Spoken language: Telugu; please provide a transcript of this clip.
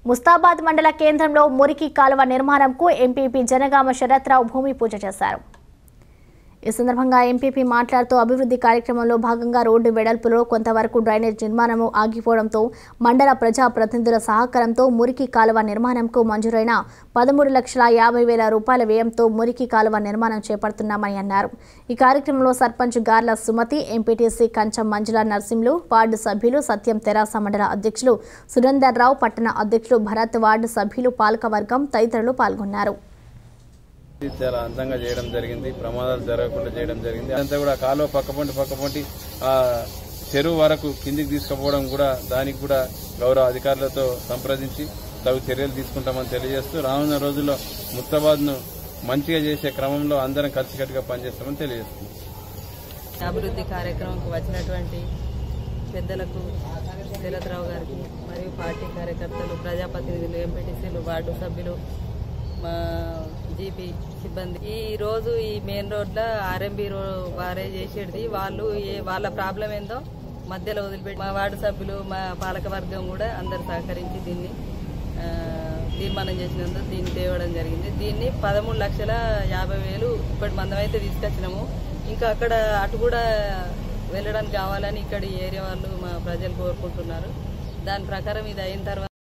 ముస్తాబాద్ మండల కేంద్రంలో మురికి కాలువ నిర్మాణంకు ఎంపీపీ జనగామ శరత్రావు భూమి పూజ చేశారు ఈ సందర్భంగా ఎంపీపీ మాట్లాడుతూ అభివృద్ధి కార్యక్రమంలో భాగంగా రోడ్డు వెడల్పులో కొంతవరకు డ్రైనేజ్ నిర్మాణము ఆగిపోవడంతో మండల ప్రజా ప్రతినిధుల సహకారంతో మురికి కాలువ నిర్మాణంకు మంజూరైన పదమూడు లక్షల యాభై వేల రూపాయల వ్యయంతో మురికి కాలువ నిర్మాణం చేపడుతున్నామని అన్నారు ఈ కార్యక్రమంలో సర్పంచ్ గార్ల సుమతి ఎంపీటీసీ కంచం మంజుల నర్సింలు వార్డు సభ్యులు సత్యం తెరాస మండల అధ్యక్షులు సురేందర్ రావు పట్టణ అధ్యక్షులు భరత్ వార్డు సభ్యులు పాలకవర్గం తదితరులు పాల్గొన్నారు ఇది చాలా అందంగా చేయడం జరిగింది ప్రమాదాలు జరగకుండా చేయడం జరిగింది అదంతా కూడా కాలువ పక్కపొంటి పక్కపొంటి ఆ చెరువు వరకు కిందికి తీసుకుపోవడం కూడా దానికి కూడా గౌరవ అధికారులతో సంప్రదించి తగు చర్యలు తీసుకుంటామని తెలియజేస్తూ రానున్న రోజుల్లో ముస్తాబాద్ ను మంచిగా చేసే క్రమంలో అందరం కలిసికట్టుగా పనిచేస్తామని తెలియజేస్తున్నాం అభివృద్ధి కార్యక్రమంకు వచ్చినటువంటి పెద్దలకు శరత్రావు గారికి మరియు పార్టీ కార్యకర్తలు ప్రజాప్రతినిధులు ఎంపీటీసీలు వార్డు సభ్యులు మా జీపీ సిబ్బంది ఈ రోజు ఈ మెయిన్ రోడ్ల ఆర్ఎంబి రో వారే చేసేది వాళ్ళు ఏ వాళ్ళ ప్రాబ్లం ఏందో మధ్యలో వదిలిపెట్టి మా వార్డు సభ్యులు మా పాలక వర్గం కూడా అందరు సహకరించి దీన్ని ఆ, తీర్మానం చేసినందుకు దీన్ని తేవడం జరిగింది దీన్ని పదమూడు లక్షల యాభై వేలు ఇప్పటి మందం అయితే తీసుకొచ్చినాము ఇంకా అక్కడ అటు కూడా వెళ్ళడానికి కావాలని ఇక్కడ ఈ ఏరియా వాళ్ళు మా ప్రజలు కోరుకుంటున్నారు దాని ప్రకారం ఇది అయిన తర్వాత